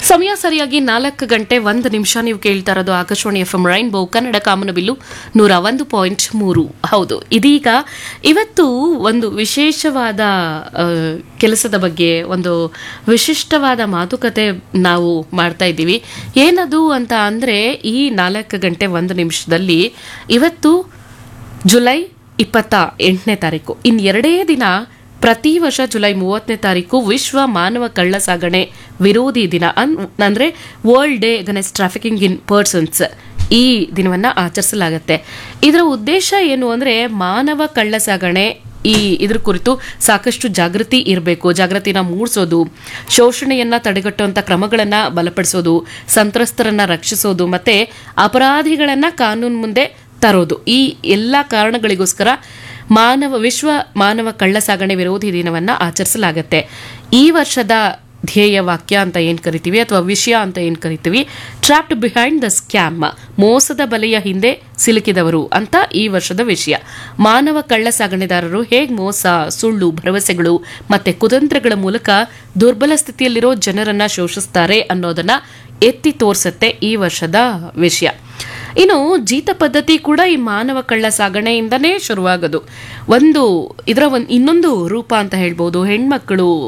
ಸಮಯ ಸರಿಯಾಗಿ ನಾಲ್ಕು ಗಂಟೆ ಒಂದು ನಿಮಿಷ ನೀವು ಕೇಳ್ತಾ ಇರೋದು Akashvani F M rainbow Kannada ಕಾಮನಬಿಲ್ಲು ನೂರ ಒಂದು ಪಾಯಿಂಟ್ ಮೂರು ಹೌದು ಇದೀಗ ಇವತ್ತು ಒಂದು ವಿಶೇಷವಾದ ಆ, ಕೆಲಸದ ಬಗ್ಗೆ ಒಂದು ವಿಶಿಷ್ಟವಾದ ಮಾತುಕತೆ ನಾವು ಮಾಡ್ತಾ ಇದ್ದೀವಿ ಏನದು ಅಂತ ಅಂದರೆ ಈ ನಾಲ್ಕು ಗಂಟೆ ಒಂದು ನಿಮಿಷದಲ್ಲಿ ಇವತ್ತು ಜುಲೈ ಇಪ್ಪತ್ತ ಎಂಟನೇ ತಾರೀಕು ಇನ್ನು ಎರಡೇ ದಿನ ಪ್ರತಿ ವರ್ಷ ಜುಲೈ ಮೂವತ್ತನೇ ತಾರೀಕು ವಿಶ್ವ ಮಾನವ ಕಳ್ಳ ಸಾಗಣೆ ವಿರೋಧಿ ದಿನ ಅನ್ ಅಂದರೆ world day against trafficking in persons ಈ ದಿನವನ್ನು ಆಚರಿಸಲಾಗುತ್ತೆ ಇದರ ಉದ್ದೇಶ ಏನು ಅಂದರೆ ಮಾನವ ಕಳ್ಳ ಸಾಗಣೆ ಈ ಇದ್ರ ಕುರಿತು ಸಾಕಷ್ಟು ಜಾಗೃತಿ ಇರಬೇಕು ಜಾಗೃತಿನ ಮೂಡಿಸೋದು ಶೋಷಣೆಯನ್ನ ತಡೆಗಟ್ಟುವಂಥ ಕ್ರಮಗಳನ್ನು ಬಲಪಡಿಸೋದು ಸಂತ್ರಸ್ತರನ್ನ ರಕ್ಷಿಸೋದು ಮತ್ತೆ ಅಪರಾಧಿಗಳನ್ನ ಕಾನೂನು ಮುಂದೆ ತರೋದು ಈ ಎಲ್ಲ ಕಾರಣಗಳಿಗೋಸ್ಕರ ಮಾನವ ವಿಶ್ವ ಮಾನವ ಕಳ್ಳ ಸಾಗಣೆ ವಿರೋಧಿ ದಿನವನ್ನು ಆಚರಿಸಲಾಗುತ್ತೆ ಈ ವರ್ಷದ ಧ್ಯೇಯ ವಾಕ್ಯ ಅಂತ ಏನು ಕರಿತೀವಿ ಅಥವಾ ವಿಷಯ ಅಂತ ಏನು ಕರಿತೀವಿ ಟ್ರಾಪ್ಡ್ ಬಿಹೈಂಡ್ ದ ಸ್ಕ್ಯಾಮ್ ಮೋಸದ ಬಲೆಯ ಹಿಂದೆ ಸಿಲುಕಿದವರು ಅಂತ ಈ ವರ್ಷದ ವಿಷಯ ಮಾನವ ಕಳ್ಳ ಸಾಗಣೆದಾರರು ಹೇಗೆ ಮೋಸ ಸುಳ್ಳು ಭರವಸೆಗಳು ಮತ್ತೆ ಕುತಂತ್ರಗಳ ಮೂಲಕ ದುರ್ಬಲ ಸ್ಥಿತಿಯಲ್ಲಿರೋ ಜನರನ್ನ ಶೋಷಿಸ್ತಾರೆ ಅನ್ನೋದನ್ನ ಎತ್ತಿ ತೋರಿಸುತ್ತೆ ಈ ವರ್ಷದ ವಿಷಯ ಇನ್ನು ಜೀತ ಪದ್ಧತಿ ಕೂಡ ಈ ಮಾನವ ಕಳ್ಳ ಸಾಗಣೆಯಿಂದನೇ ಶುರುವಾಗೋದು ಒಂದು ಇದರ ಒಂದು ಇನ್ನೊಂದು ರೂಪ ಅಂತ ಹೇಳ್ಬೋದು ಹೆಣ್ಮಕ್ಳು